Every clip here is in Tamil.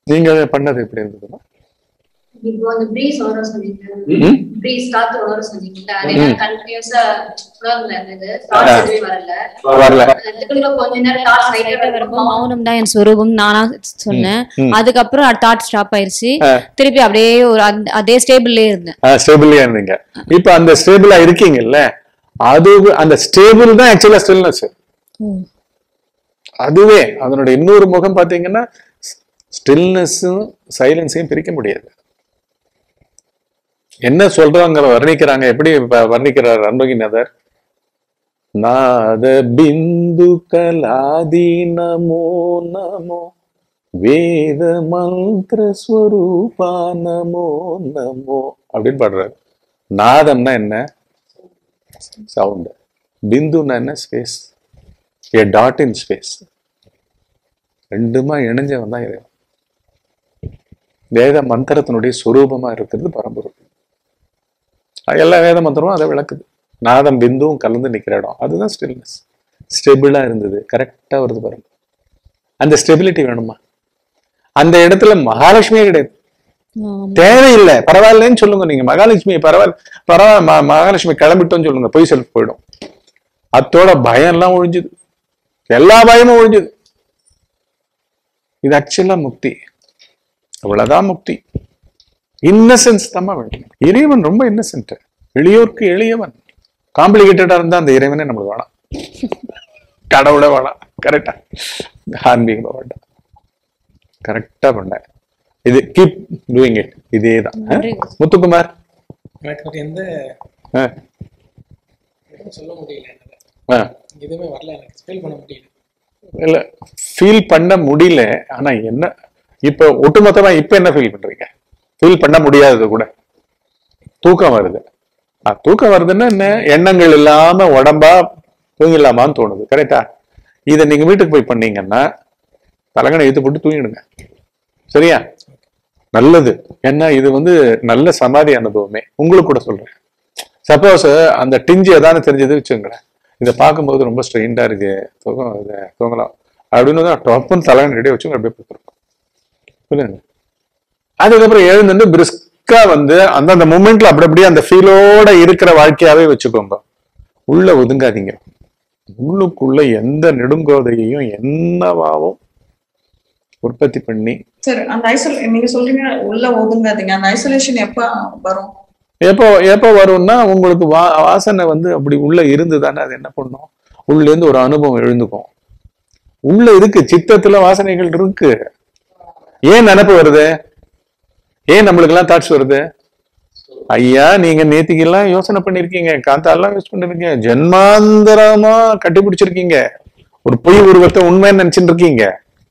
நீங்க பண்ணது எப்படி இருந்ததுமா இப்போ அந்த ப்ரீஸ் வர சொன்னீங்க ம்? ப்ரீஸ் காத்து வர சொன்னீங்கல்ல அது கண்டினியூஸா உணவுல இருந்தது thoughts எதுவுமே வரல வரல அதுக்குள்ள கொஞ்ச நேரம் தாட்ஸ் லைட்டா ரைட்டா வரும்போது மௌனம் தான் என் சொரூபம் நானா சொன்னேன் ம். அதுக்கப்புறம் தாட் ஸ்டாப் ஆயிருச்சு ஆ. திருப்பி அப்படியே ஒரு அந்த- அதே ஸ்டேபிள்லே இருந்தேன் ஸ்டேபிளா இருந்தீங்க இப்ப அந்த ஸ்டேபிளா இருக்கீங்கல்ல அது அந்த ஸ்டேபிள் தான் ஆக்சுவலா ஸ்டில்னஸ் அதுவே அதனோட இன்னொரு முகம் பாத்தீங்கன்னா ஸ்டில்னஸும் சைலன்ஸையும் பிரிக்க முடியாது என்ன சொல்றாங்க வர்ணிக்கிறாங்க எப்படி வ- வர்ணிக்கிறார் அன்பகிநாதர் நாத பிந்து கலாதி நமோ நமோ வேத மந்திர ஸ்வரூபா நமோ நமோ அப்படின்னு பாடுறாரு நாதம்னா என்ன சவுண்ட் பிந்துன்னா என்ன space A dot in space ரெண்டுமா இணைஞ்சவன் தான் இறைவன் வேத மந்திரத்தினுடைய சுரூபமா இருக்கிறது பரம்பொருள் அது எல்லா வேத மந்திரமும் அதை விளக்குது நாதம் பிந்துவும் கலந்து நிக்கிற இடம் அதுதான் ஸ்டில்னஸ் ஸ்டெபிளா இருந்தது கரெக்டா வருது பாருங்க அந்த ஸ்டெபிலிட்டி வேணுமா அந்த இடத்துல மகாலட்சுமியே கிடையாது தேவையில்லை பரவாயில்லைன்னு சொல்லுங்க நீங்க மகாலட்சுமி பரவாயில்ல பரவாயில்ல ம- மகாலட்சுமி கிளம்பிட்டோம்னு சொல்லுங்க பொய் செல்ஃப் போயிடும் அத்தோட பயம் எல்லாம் ஒழிஞ்சுது எல்லா பயமும் ஒழிஞ்சுது இது ஆக்சுவலா முக்தி அவ்வளவுதான் முக்தி இன்னசென்ஸ் தான் வேணும் இறைவன் ரொம்ப இன்னசென்ட் எளியோர்க்கு எளியவன் காம்ப்ளிகேட்டடா இருந்தா அந்த இறைவனே நம்மளுக்கு வேணாம் கடவுளே வேணாம் கரெக்டா ஆன்மீகம் வேண்டாம் கரெக்டா பண்ண இது கீப் டூயிங் இட் இதே தான் நன்றி. முத்துக்குமார் எனக்கு அது எந்த ஆ, எதுவும் சொல்ல முடியல என்னால ஆ. எதுவுமே வரல எனக்கு ஃபீல் பண்ண முடியல இல்ல ஃபீல் பண்ண முடியல ஆனா என்ன இப்ப ஒட்டுமொத்தமா இப்ப என்ன ஃபீல் பண்றீங்க ஃபீல் பண்ண முடியாதது கூட தூக்கம் வருது ஆ, தூக்கம் வருதுன்னா என்ன எண்ணங்கள் இல்லாம உடம்பா தூங்கிடலாமான்னு தோணுது கரெக்டா இதை நீங்க வீட்டுக்கு போய் பண்ணீங்கன்னா தலகனை இழுத்து போட்டு தூங்கிடுங்க சரியா நல்லது ஏன்னா இது வந்து நல்ல சமாதி அனுபவமே உங்களுக்கு கூட சொல்றேன் சப்போஸ் அந்த டிஞ்சு எதானு தெரிஞ்சது வச்சுங்களேன் இதை பார்க்கும்போது ரொம்ப ஸ்ட்ரெயின்டா இருக்கு தூக்கம் வருது தூங்கலாம் அப்படின்னு தான் டொப்புன்னு தலைவன் ரெடியாக வச்சு அப்படியே போட்டுருக்கோம் புரியுதுங்க அதுக்கப்புறம் எழுந்து பிரிஸ்கா வந்து அந்தந்த மூமெண்ட்ல அப்படி அப்படியே அந்த ஃபீலோட இருக்கிற வாழ்க்கையாவே வச்சுக்கோங்க உள்ள ஒதுங்காதீங்க உள்ளுக்குள்ள எந்த நெடுங்கோதையையும் என்னவாவும் உற்பத்தி பண்ணி சரி அந்த ஐசோலே நீங்க சொல்றீங்க உள்ள ஒதுங்காதீங்க அந்த ஐசோலேஷன் எப்ப வரும் எப்போ எப்போ வரும்னா உங்களுக்கு வா வாசனை வந்து அப்படி உள்ள இருந்துதானே அது என்ன பண்ணும் உள்ள இருந்து ஒரு அனுபவம் எழுந்துக்கும் உள்ள இருக்கு சித்தத்துல வாசனைகள் இருக்கு ஏன் நினப்பு வருது ஏன் நம்மளுக்கு எல்லாம் தாட்ஸ் வருது ஐயா நீங்க நேத்திக்கெல்லாம் யோசனை பண்ணிருக்கீங்க காத்தாலாம் யூஸ் பண்ணிருக்கீங்க ஜென்மாந்தரமா கட்டி பிடிச்சிருக்கீங்க ஒரு பொய் உருவத்தை உண்மைன்னு நினைச்சிட்டு இருக்கீங்க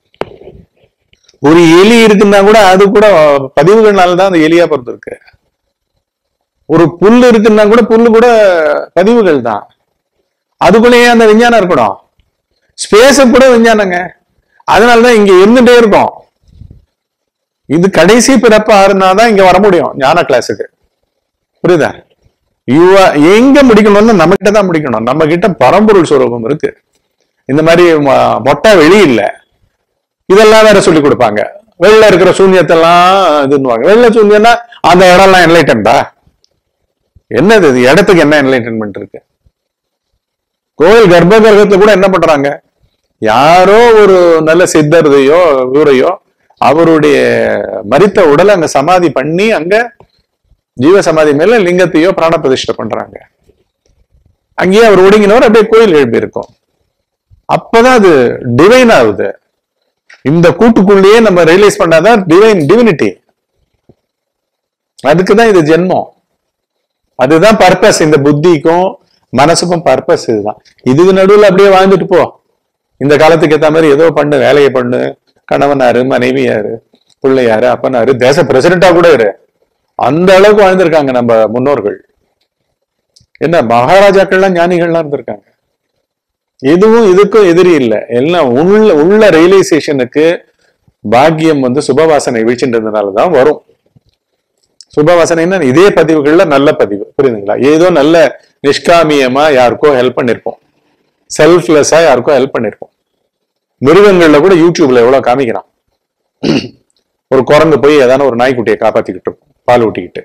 ஒரு எலி இருக்குன்னா கூட அது கூட பதிவுகள்னால தான் அந்த எலியா பிறந்திருக்கு ஒரு புல் இருக்குன்னா கூட புல்லு கூட பதிவுகள் தான் அதுக்குள்ளேயே அந்த விஞ்ஞானம் இருக்கணும் ஸ்பேஸ கூட விஞ்ஞானங்க அதனாலதான் இங்க இருந்துட்டே இருக்கும் இது கடைசி பிறப்பு ஆறுனாதான் இங்க வர முடியும் ஞான கிளாஸுக்கு புரியுதா யுவ எங்க முடிக்கணும்னு நம்ம கிட்ட தான் முடிக்கணும் நம்ம கிட்ட பரம்பொருள் சுரூபம் இருக்கு இந்த மாதிரி மொ- மொட்டை வெளி இல்ல இதெல்லாம் வேற சொல்லி கொடுப்பாங்க வெளில இருக்கிற சூன்யத்தெல்லாம் இதுன்னுவாங்க வெளில சூன்யம்னா அந்த இடம்லாம் என்லைட்டன்டா என்னது இது இடத்துக்கு என்ன என்லைட்டன்மெண்ட் இருக்கு கோயில் கர்ப்ப கிரகத்துல கூட என்ன பண்றாங்க யாரோ ஒரு நல்ல சித்தரையோ இவரையோ அவருடைய மரித்த உடலை அங்க சமாதி பண்ணி அங்க ஜீவ சமாதி மேல லிங்கத்தையோ பிராண பிரதிஷ்டை பண்றாங்க அங்கேயே அவர் ஒடுங்கினவர் அப்படியே கோயில் எழுப்பி இருக்கும் அப்பதான் அது டிவைன் ஆகுது இந்த கூட்டுக்குள்ளேயே நம்ம ரியலைஸ் பண்ணாதான் டிவைன் டிவினிட்டி அதுக்குதான் இது ஜென்மம் அதுதான் பர்பஸ் இந்த புத்திக்கும் மனசுக்கும் பர்பஸ் இதுதான் இதுக்கு நடுவுல அப்படியே வாழ்ந்துட்டு போ இந்த காலத்துக்கு ஏத்த மாதிரி ஏதோ பண்ணு வேலையை பண்ணு கணவனாரு மனைவியாரு பிள்ளையாரு அப்பனாரு தேச பிரசிடண்டா கூட இரு அந்த அளவுக்கு வாழ்ந்திருக்காங்க நம்ம முன்னோர்கள் என்ன மகாராஜாக்கள்லாம் ஞானிகள்லாம் இருந்திருக்காங்க எதுவும் இதுக்கும் எதிரி இல்லை எல்லாம் உள்ள உள்ள ரியலைசேஷனுக்கு பாக்கியம் வந்து சுபவாசனை வீழ்ச்சின்றதுனால தான் வரும் சுபவாசனைன்னா இதே பதிவுகள்ல நல்ல பதிவு புரியுதுங்களா ஏதோ நல்ல நிஷ்காமியமா யாருக்கோ ஹெல்ப் பண்ணிருப்போம் செல்ஃப்லெஸ்ஸா யாருக்கோ ஹெல்ப் பண்ணிருப்போம் மிருகங்கள்ல கூட யூடியூப்ல எவ்வளவு காமிக்கிறான் ஒரு குரங்கு போய் ஏதான ஒரு நாய்க்குட்டியை காப்பாத்திக்கிட்டு இருக்கும் பால் ஊட்டிக்கிட்டு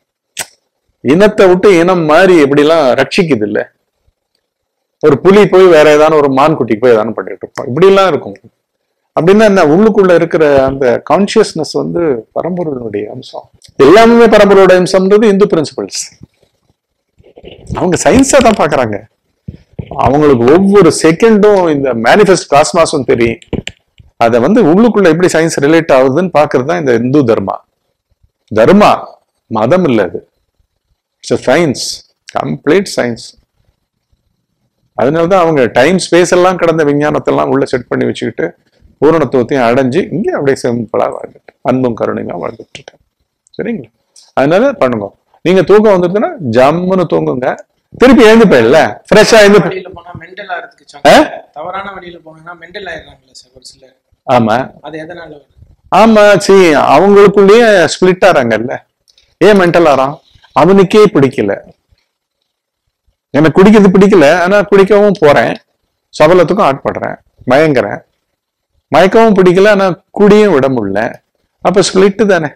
இனத்தை விட்டு இனம் மாறி எப்படிலாம் ரட்சிக்குது இல்ல ஒரு புலி போய் வேற ஏதான ஒரு மான் குட்டிக்கு போய் ஏதானு பண்ணிட்டு இருப்போம் இப்படிலாம் இருக்கும் அப்படின்னா என்ன உள்ளுக்குள்ள இருக்கிற அந்த கான்சியஸ்னஸ் வந்து பரம்பொருளுடைய அம்சம் எல்லாமே பரம்பொருளோட அம்சம்ன்றது இந்து பிரின்சிபல்ஸ் அவங்க சயின்ஸா தான் பாக்குறாங்க அவங்களுக்கு ஒவ்வொரு செகண்டும் இந்த மேனிஃபெஸ்ட் காஸ்மாஸும் தெரியும் அதை வந்து உள்ளுக்குள்ள எப்படி சயின்ஸ் ரிலேட் ஆகுதுன்னு பாக்குறது தான் இந்த இந்து தர்மா தர்மா மதம் இல்ல அது இட்ஸ் சயின்ஸ் கம்ப்ளீட் சயின்ஸ் அதனாலதான் அவங்க டைம் ஸ்பேஸ் எல்லாம் கடந்த விஞ்ஞானத்தெல்லாம் உள்ள செட் பண்ணி வச்சுக்கிட்டு பூரணத்துவத்தையும் அடைஞ்சு இங்கே அப்படியே சிம்பிளா வாழ்ந்துட்டு அன்பும் கருணையுமா வாழ்ந்துட்டு இருக்காங்க சரிங்களா அதனால பண்ணுங்க நீங்க தூக்கம் வந்துருச்சுன்னா ஜம்முன்னு தூங்குங்க திருப்பி எழுந்துப்பேன்ல ஃப்ரெஷ்ஷா எழுந்து வழியில போனா மென்டல் ஆகிறதுக்கு ஆ? சான்ஸ் தவறான வழியில போனாங்கன்னா மென்டல் ஆயிடுறாங்கல்ல சார் ஒரு சிலர் ஆமா அது எதனால வருது ஆமா சி அவங்களுக்குள்ளேயே ஸ்பிளிட் ஆறாங்கல்ல ஏன் மென்டல் ஆறான் அவனுக்கே பிடிக்கல எனக்கு குடிக்கிறது பிடிக்கல ஆனா குடிக்கவும் போறேன் சபலத்துக்கும் ஆட்படுறேன் மயங்குறேன் மயக்கவும் பிடிக்கல ஆனா குடியும் விட முடியல அப்ப ஸ்பிளிட் தானே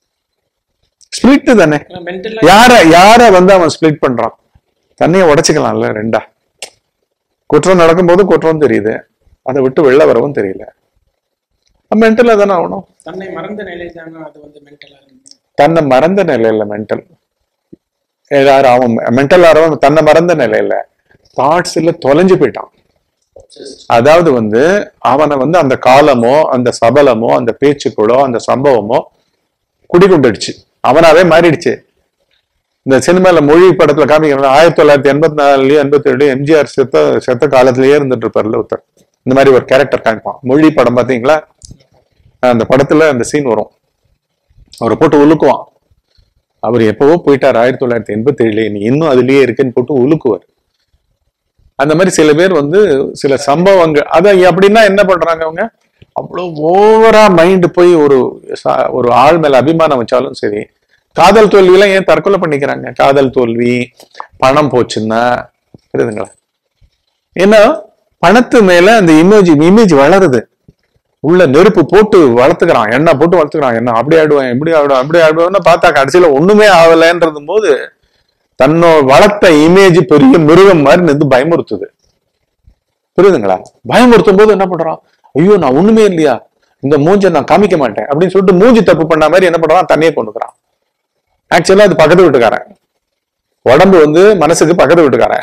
ஸ்பிளிட் தானே மென்டல் யார யார வந்து அவன் ஸ்பிளிட் பண்றான் தண்ணியை உடைச்சுக்கலாம்ல ரெண்டா குற்றம் நடக்கும்போது குற்றம் தெரியுது அதை விட்டு வெளில வரவும் தெரியல மென்டலா தானே ஆகணும் தன்னை மறந்த நிலை தானே அது வந்து மென்டலா இருக்கு தன்னை மறந்த நிலையில மென்டல் ஏதாவது அவன் மென்டல் ஆறவன் தன்னை மறந்த நிலையில தாட்ஸ்ல தொலைஞ்சு போயிட்டான் அதாவது வந்து அவனை வந்து அந்த காலமோ அந்த சபலமோ அந்த பேச்சுக்களோ அந்த சம்பவமோ குடிகொண்டுடுச்சு அவனாவே மாறிடுச்சு இந்த சினிமால மொழி படத்துல காமிக்கிறாங்க ஆயிரத்தி தொள்ளாயிரத்தி எண்பத்தி நாலுலயும் எண்பத்தி ஏழு எம்ஜிஆர் செத்த செத்த காலத்திலேயே இருந்துட்டு இருப்பார்ல ஒருத்தர் இந்த மாதிரி ஒரு கேரக்டர் காமிப்பான் மொழி படம் பாத்தீங்களா அந்த படத்துல அந்த சீன் வரும் அவரை போட்டு உலுக்குவான் அவர் எப்பவோ போயிட்டார் ஆயிரத்தி தொள்ளாயிரத்தி எண்பத்தி ஏழு நீ இன்னும் அதுலயே இருக்குன்னு போட்டு உலுக்குவார் அந்த மாதிரி சில பேர் வந்து சில சம்பவங்கள் அத அப்படின்னா என்ன பண்றாங்க அவங்க அவ்வளவு ஓவரா மைண்ட் போய் ஒரு ச- ஒரு ஆள் மேல அபிமானம் வச்சாலும் சரி காதல் தோல்வியெல்லாம் ஏன் தற்கொலை பண்ணிக்கிறாங்க காதல் தோல்வி பணம் போச்சுன்னா புரியுதுங்களா ஏன்னா பணத்து மேல அந்த இமேஜ் இமேஜ் வளருது உள்ள நெருப்பு போட்டு வளர்த்துக்கிறான் எண்ணெய் போட்டு வளர்த்துக்கிறான் என்ன அப்படி ஆயிடுவேன் இப்படி ஆயிடுவேன் அப்படி ஆயிடுவேன்னு பார்த்தா கடைசியில ஒண்ணுமே ஆகலைன்றது போது தன்னோ வளர்த்த இமேஜ் பெரிய மிருகம் மாதிரி நின்று பயமுறுத்துது புரியுதுங்களா பயமுறுத்தும் போது என்ன பண்றான் ஐயோ நான் ஒண்ணுமே இல்லையா இந்த மூஞ்சை நான் காமிக்க மாட்டேன் அப்படின்னு சொல்லிட்டு மூஞ்சி தப்பு பண்ண மாதிரி என்ன பண்றான் தண்ணியை கொண்டுக்கிறான் ஆக்சுவலா அது பக்கத்து வீட்டுக்காரன் உடம்பு வந்து மனசுக்கு பக்கத்து வீட்டுக்காரன்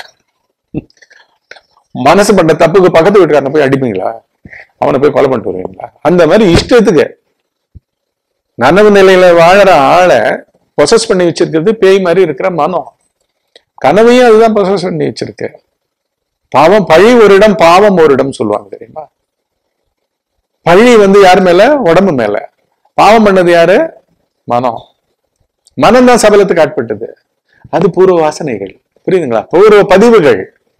மனசு பண்ண தப்புக்கு பக்கத்து வீட்டுக்காரனை போய் அடிப்பீங்களா அவனை போய் கொலை பண்ணிட்டு வருவீங்களா அந்த மாதிரி இஷ்டத்துக்கு நனவு நிலையில வாழற ஆளை பொசஸ் பண்ணி வச்சிருக்கிறது பேய் மாதிரி இருக்கிற மனம் கனவையும் அதுதான் பொசஸ் பண்ணி வச்சிருக்கு பாவம் பழி ஒரு இடம் பாவம் ஒரு இடம் சொல்லுவாங்க தெரியுமா பழி வந்து யார் மேல உடம்பு மேல பாவம் பண்ணது யாரு மனம் மனம் தான் சபலத்துக்கு ஆட்பட்டது அது பூர்வ வாசனைகள் புரியுதுங்களா பூர்வ பதிவுகள்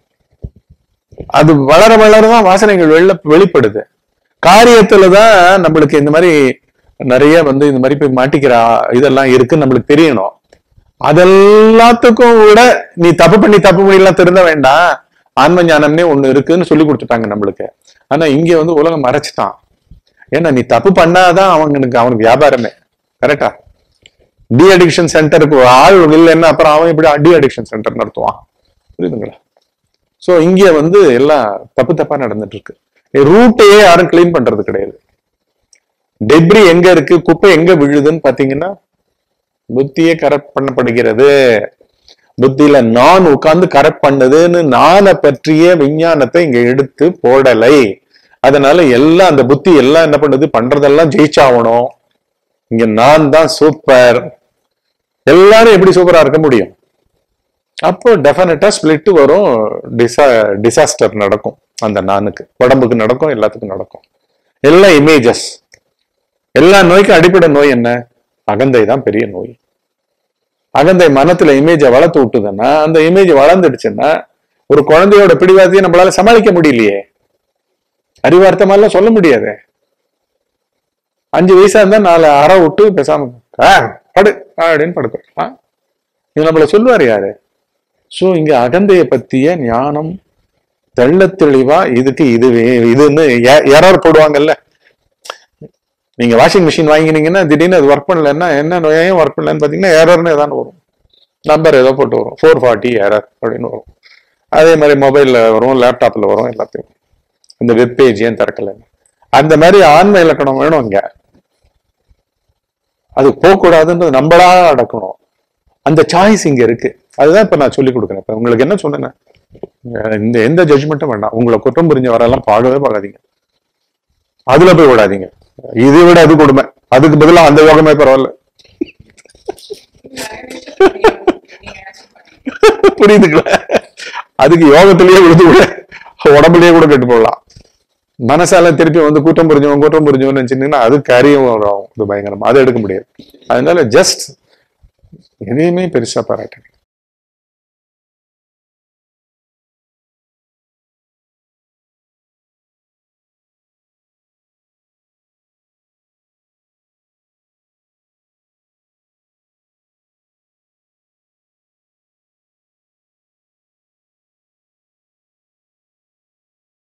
அது வளர வளரதான் வாசனைகள் வெளில வெளிப்படுது காரியத்துலதான் நம்மளுக்கு இந்த மாதிரி நிறைய வந்து இந்த மாதிரி போய் மாட்டிக்கிற இதெல்லாம் இருக்குன்னு நம்மளுக்கு தெரியணும் அதெல்லாத்துக்கும் விட நீ தப்பு பண்ணி தப்பு பண்ணிலாம் திருந்த வேண்டாம் ஆன்ம ஞானம்னே ஒண்ணு இருக்குன்னு சொல்லி கொடுத்துட்டாங்க நம்மளுக்கு ஆனா இங்க வந்து உலகம் மறைச்சிட்டான் ஏன்னா நீ தப்பு பண்ணாதான் அவனுக்கு அவனுக்கு வியாபாரமே கரெக்டா டி அடிக்ஷன் சென்டருக்கு ஆள் இல்லைன்னா அப்புறம் அவன் இப்படி டி அடிக்ஷன் சென்டர் நடத்துவான் புரியுதுங்களா சோ இங்க வந்து எல்லாம் தப்பு தப்பா நடந்துட்டு இருக்கு ரூட்டையே யாரும் கிளீன் பண்றது கிடையாது டெப்ரி எங்க இருக்கு குப்பை எங்க விழுதுன்னு பாத்தீங்கன்னா புத்தியே கரெக்ட் பண்ணப்படுகிறது புத்தியில நான் உட்கார்ந்து கரெக்ட் பண்ணதுன்னு நானை பற்றிய விஞ்ஞானத்தை இங்க எடுத்து போடலை அதனால எல்லாம் அந்த புத்தி எல்லாம் என்ன பண்ணுது பண்றதெல்லாம் ஜெயிச்சாகணும் இங்க நான் தான் சூப்பர் எல்லாரும் எப்படி சூப்பரா இருக்க முடியும் அப்போ டெஃபினட்டா ஸ்பிளிட் வரும் டிசா டிசாஸ்டர் நடக்கும் அந்த நானுக்கு உடம்புக்கு நடக்கும் எல்லாத்துக்கும் நடக்கும் எல்லாம் இமேஜஸ் எல்லா நோய்க்கும் அடிப்படை நோய் என்ன அகந்தை தான் பெரிய நோய் அகந்தை மனத்துல இமேஜை வளர்த்து விட்டுதுன்னா அந்த இமேஜ் வளர்ந்துடுச்சுன்னா ஒரு குழந்தையோட பிடிவாதத்தையும் நம்மளால சமாளிக்க முடியலையே அறிவார்த்தமாலாம் சொல்ல முடியாது அஞ்சு வயசா இருந்தா நாலு அறை விட்டு பேசாம "ஆ, படு அப்படின்னு படுக்கிறோம் இது நம்மள சொல்லுவார் யாரு சோ இங்க அகந்தைய பத்திய ஞானம் தெள்ளத் தெளிவா இதுக்கு இதுவே இதுன்னு எரர் போடுவாங்கல்ல நீங்க வாஷிங் மிஷின் வாங்கினீங்கன்னா திடீர்னு அது ஒர்க் பண்ணலன்னா என்ன ஏன் ஒர்க் பண்ணலன்னு பாத்தீங்கன்னா எரர்னு ஏதாவது வரும் நம்பர் ஏதோ போட்டு வரும் ஃபோர் ஃபார்ட்டி எரர் அப்படின்னு வரும் அதே மாதிரி மொபைல்ல வரும் லேப்டாப்ல வரும் எல்லாத்தையும் இந்த வெப் பேஜ் ஏன் திறக்கல அந்த மாதிரி ஆன்ம இலக்கணம் வேணும் இங்க அது போகக்கூடாதுன்றது நம்மளா அடக்கணும் அந்த சாய்ஸ் இங்க இருக்கு அதுதான் இப்ப நான் சொல்லி கொடுக்குறேன் இப்ப உங்களுக்கு என்ன சொன்னேன் இந்த எந்த ஜட்ஜ்மெண்ட்டும் வேண்டாம் உங்களை குற்றம் புரிஞ்ச வரலாம் பார்க்கவே பார்க்காதீங்க அதுல போய் விடாதீங்க இதை விட அது கொடுமை அதுக்கு பதிலா அந்த யோகமே பரவாயில்ல புரியுதுங்களா அதுக்கு யோகத்திலேயே விழுந்து கூட உடம்புலயே கூட கெட்டு போடலாம் மனசால திருப்பி வந்து கூட்டம் புரிஞ்சவன் கூட்டம் புரிஞ்சவன் நினைச்சிருந்தீங்கன்னா அது கரியும் வரும் இது பயங்கரமா அதை எடுக்க முடியாது அதனால ஜஸ்ட் எதையுமே பெருசா பாராட்டுங்க